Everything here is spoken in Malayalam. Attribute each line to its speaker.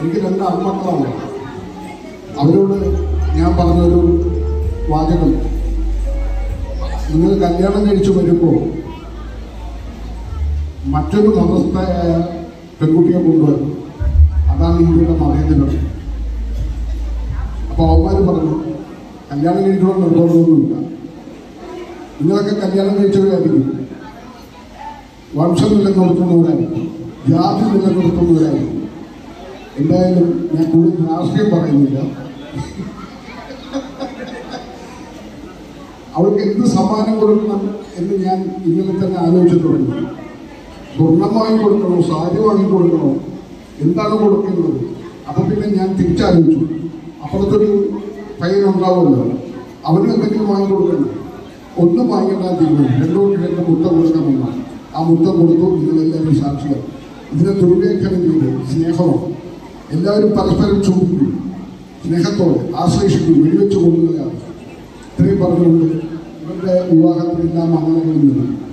Speaker 1: എനിക്ക് രണ്ട് ആൺമക്കളാണ് അവരോട് ഞാൻ പറഞ്ഞൊരു വാചകം നിങ്ങൾ കല്യാണം കഴിച്ചു വരുമ്പോൾ മറ്റൊരു മതസ്ഥയായ പെൺകുട്ടിയെ കൊണ്ടുവരും അതാണ് ഇന്ത്യയുടെ മതേതരം അപ്പോൾ അവന്മാർ പറഞ്ഞു കല്യാണം കഴിക്കണം നിർബന്ധമൊന്നുമില്ല നിങ്ങളൊക്കെ കല്യാണം കഴിച്ചവരായിരിക്കും വംശം നിലനിർത്തുന്നവരായിരിക്കും ജാതി നിലനിർത്തുന്നവരായിരിക്കും എന്തായാലും ഞാൻ കൂടുതൽ രാഷ്ട്രീയം പറയുന്നില്ല അവർക്ക് എന്ത് സമ്മാനം കൊടുക്കണം എന്ന് ഞാൻ ഇന്നലെ തന്നെ ആലോചിച്ചു തുടങ്ങി സ്വർണം വാങ്ങി കൊടുക്കണോ സാരി വാങ്ങി കൊടുക്കണോ എന്താണ് കൊടുക്കേണ്ടത് അപ്പൊ പിന്നെ ഞാൻ തിരിച്ചാലോചിച്ചു അപ്പുറത്തൊരു പയ്യൻ ഉണ്ടാവുമല്ലോ അവന് എന്തെങ്കിലും വാങ്ങി കൊടുക്കണം ഒന്നും വാങ്ങിക്കാൻ തീരുമാനം രണ്ടോട്ട് രണ്ട് മുത്തം കൊടുക്കണമെന്നാണ് ആ മുത്തം കൊടുത്തു നിങ്ങളെല്ലാവരും സാക്ഷിയാണ് ഇതിനെ ദുർവ്യാഖ്യാനം ചെയ്ത് സ്നേഹമാണ് എല്ലാവരും പരസ്പരം ചൂണ്ടിക്കും സ്നേഹത്തോടെ ആശ്ലേഷിക്കും വെടിവെച്ച് കൊള്ളുകയാണ് ഇത്രയും പറഞ്ഞുകൊണ്ട് ഇവരുടെ വിവാഹത്തിലെല്ലാം മംഗളങ്ങളിൽ നിന്നും